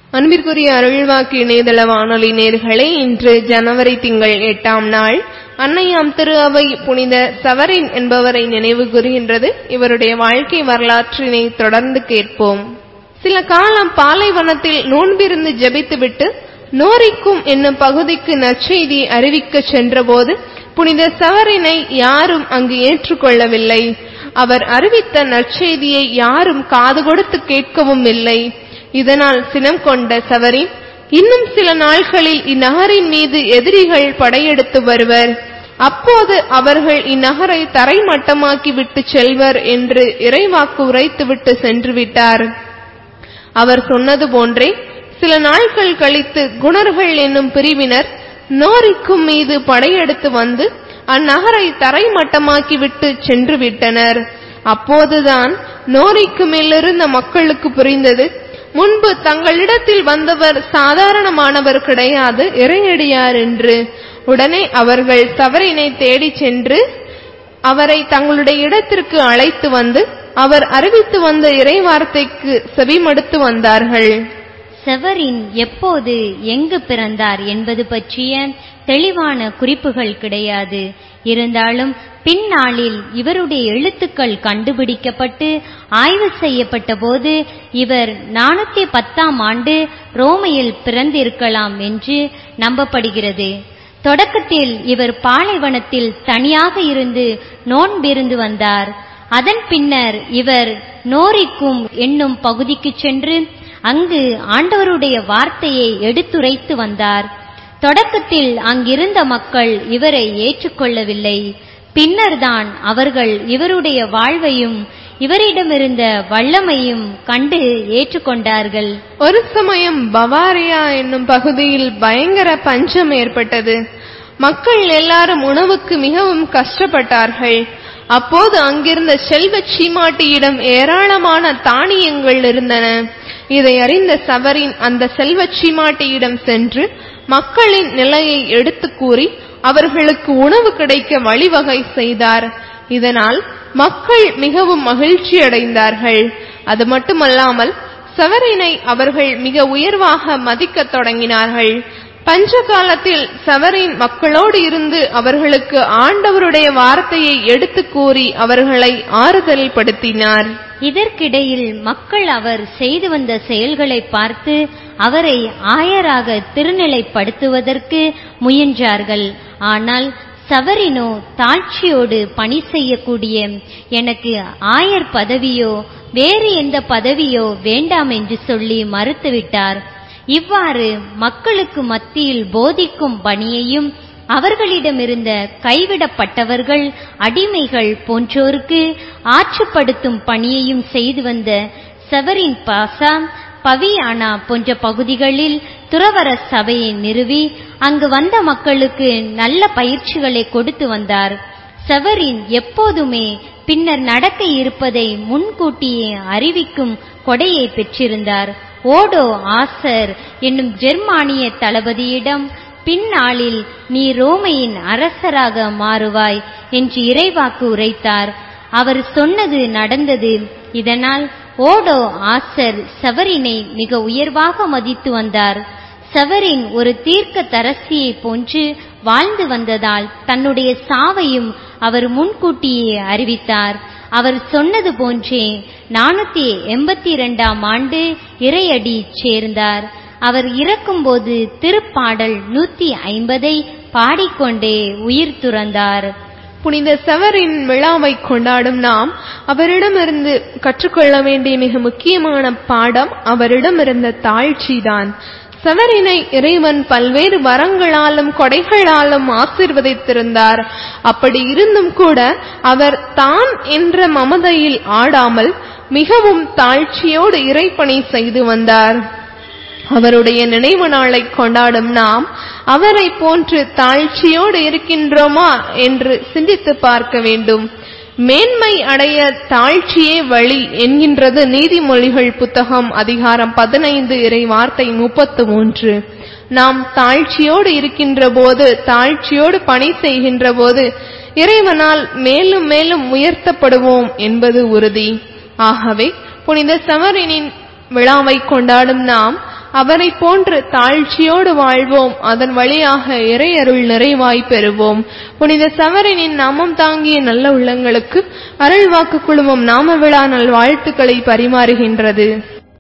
அன்பிற்குரிய அருள்வாக்கு இணையதள வானொலி நேர்களே இன்று ஜனவரி திங்கள் எட்டாம் நாள் அன்னையாம் திரு அவை புனித சவரின் என்பவரை நினைவு கூறுகின்றது இவருடைய வாழ்க்கை வரலாற்றினை தொடர்ந்து கேட்போம் சில காலம் பாலைவனத்தில் நோன்பிருந்து ஜெபித்துவிட்டு நோரிக்கும் என்னும் பகுதிக்கு நற்செய்தி அறிவிக்கச் சென்றபோது புனித சவரினை யாரும் அங்கு ஏற்றுக்கொள்ளவில்லை அவர் அறிவித்த நற்செய்தியை யாரும் காது கொடுத்து கேட்கவும் இல்லை இதனால் சினம் கொண்ட சவரின் இன்னும் சில நாட்களில் இந்நகரின் மீது எதிரிகள் படையெடுத்து வருவர் அப்போது அவர்கள் இந்நகரை தரைமட்டமாக்கி விட்டு செல்வர் என்று இறைவாக்கு உரைத்துவிட்டு சென்று விட்டார் அவர் சொன்னது போன்றே சில நாட்கள் கழித்து குணர்கள் என்னும் பிரிவினர் நோரிக்கும் மீது படையெடுத்து வந்து அந்நகரை தரைமட்டமாக்கி விட்டு சென்று விட்டனர் அப்போதுதான் நோரிக்கு மேலிருந்த மக்களுக்கு புரிந்தது முன்பு தங்களிடத்தில் வந்தவர் சாதாரணமானவர் கிடையாது இறையடியார் என்று உடனே அவர்கள் சவரினை தேடிச் சென்று அவரை தங்களுடைய இடத்திற்கு அழைத்து வந்து அவர் அறிவித்து வந்த இறைவார்த்தைக்கு செவிமடுத்து வந்தார்கள் செவரின் எப்போது எங்கு பிறந்தார் என்பது பற்றிய தெளிவான குறிப்புகள் கிடையாது இருந்தாலும் பின்னாளில் இவருடைய எழுத்துக்கள் கண்டுபிடிக்கப்பட்டு ஆய்வு செய்யப்பட்ட போது இவர் நானூத்தி பத்தாம் ஆண்டு ரோமையில் பிறந்திருக்கலாம் என்று நம்பப்படுகிறது தொடக்கத்தில் இவர் பாலைவனத்தில் தனியாக இருந்து நோன்பிருந்து வந்தார் அதன் பின்னர் இவர் நோரிக்கும் என்னும் பகுதிக்கு சென்று அங்கு ஆண்டவருடைய வார்த்தையை எடுத்துரைத்து வந்தார் தொடக்கத்தில் அங்கிருந்த மக்கள் இவரை ஏற்றுக்கொள்ளவில்லை பின்னர்தான் அவர்கள் இவருடைய வாழ்வையும் இவரிடமிருந்த வல்லமையும் கண்டு ஏற்றுக்கொண்டார்கள் ஒரு சமயம் பவாரியா என்னும் பகுதியில் பயங்கர பஞ்சம் ஏற்பட்டது மக்கள் எல்லாரும் உணவுக்கு மிகவும் கஷ்டப்பட்டார்கள் அப்போது அங்கிருந்த செல்வ சீமாட்டியிடம் ஏராளமான தானியங்கள் இருந்தன இதை அறிந்த சவரின் அந்த செல்வ சீமாட்டியிடம் சென்று மக்களின் நிலையை எடுத்து கூறி அவர்களுக்கு உணவு கிடைக்க வழிவகை செய்தார் இதனால் மக்கள் மிகவும் மகிழ்ச்சி அடைந்தார்கள் அது மட்டுமல்லாமல் சவரினை அவர்கள் மிக உயர்வாக மதிக்கத் தொடங்கினார்கள் பஞ்ச காலத்தில் சவரின் மக்களோடு இருந்து அவர்களுக்கு ஆண்டவருடைய வார்த்தையை எடுத்து கூறி அவர்களை ஆறுதல் படுத்தினார் இதற்கிடையில் மக்கள் அவர் செய்து வந்த செயல்களை பார்த்து அவரை ஆயராக திருநிலைப்படுத்துவதற்கு முயன்றார்கள் ஆனால் சவரினோ தாழ்ச்சியோடு பணி செய்யக்கூடிய எனக்கு ஆயர் பதவியோ வேறு எந்த பதவியோ வேண்டாம் என்று சொல்லி மறுத்துவிட்டார் இவ்வாறு மக்களுக்கு மத்தியில் போதிக்கும் பணியையும் அவர்களிடமிருந்த கைவிடப்பட்டவர்கள் அடிமைகள் போன்றோருக்கு ஆற்றுப்படுத்தும் பணியையும் செய்து வந்த செவரின் பாசா பவியானா போன்ற பகுதிகளில் துறவர சபையை நிறுவி அங்கு வந்த மக்களுக்கு நல்ல பயிற்சிகளை கொடுத்து வந்தார் செவரின் எப்போதுமே பின்னர் நடக்க இருப்பதை முன்கூட்டியே அறிவிக்கும் கொடையை பெற்றிருந்தார் ஓடோ ஆசர் என்னும் ஜெர்மானிய தளபதியிடம் பின்னாளில் நீ ரோமையின் அரசராக மாறுவாய் என்று இறைவாக்கு உரைத்தார் அவர் சொன்னது நடந்தது இதனால் ஓடோ ஆசர் சவரினை மிக உயர்வாக மதித்து வந்தார் சவரின் ஒரு தீர்க்க தரசியை போன்று வாழ்ந்து வந்ததால் தன்னுடைய சாவையும் அவர் முன்கூட்டியே அறிவித்தார் அவர் சொன்னது போன்றே நானூத்தி எண்பத்தி இரண்டாம் ஆண்டு இறையடி சேர்ந்தார் அவர் இறக்கும்போது திருப்பாடல் நூத்தி ஐம்பதை பாடிக்கொண்டே உயிர் துறந்தார் புனித செவரின் விழாவை கொண்டாடும் நாம் அவரிடமிருந்து கற்றுக்கொள்ள வேண்டிய மிக முக்கியமான பாடம் அவரிடமிருந்த தாழ்ச்சிதான் செவரினை இறைவன் பல்வேறு வரங்களாலும் கொடைகளாலும் ஆசிர்வதித்திருந்தார் அப்படி இருந்தும் கூட அவர் தான் என்ற மமதையில் ஆடாமல் மிகவும் தாழ்ச்சியோடு இறைப்பணி செய்து வந்தார் அவருடைய நினைவு நாளை கொண்டாடும் நாம் அவரை போன்று தாழ்ச்சியோடு இருக்கின்றோமா என்று சிந்தித்து பார்க்க வேண்டும் மேன்மை அடைய தாழ்ச்சியே வழி என்கின்றது நீதிமொழிகள் புத்தகம் அதிகாரம் பதினைந்து இறை வார்த்தை முப்பத்து மூன்று நாம் தாழ்ச்சியோடு இருக்கின்ற போது தாழ்ச்சியோடு பணி செய்கின்ற போது இறைவனால் மேலும் மேலும் உயர்த்தப்படுவோம் என்பது உறுதி ஆகவே புனித சமரினின் விழாவை கொண்டாடும் நாம் அவரைப் போன்று தாழ்ச்சியோடு வாழ்வோம் அதன் வழியாக இறையருள் நிறைவாய் பெறுவோம் புனித சவரனின் நாமம் தாங்கிய நல்ல உள்ளங்களுக்கு அருள்வாக்கு குழுமம் நாம விழா நல் வாழ்த்துக்களை பரிமாறுகின்றது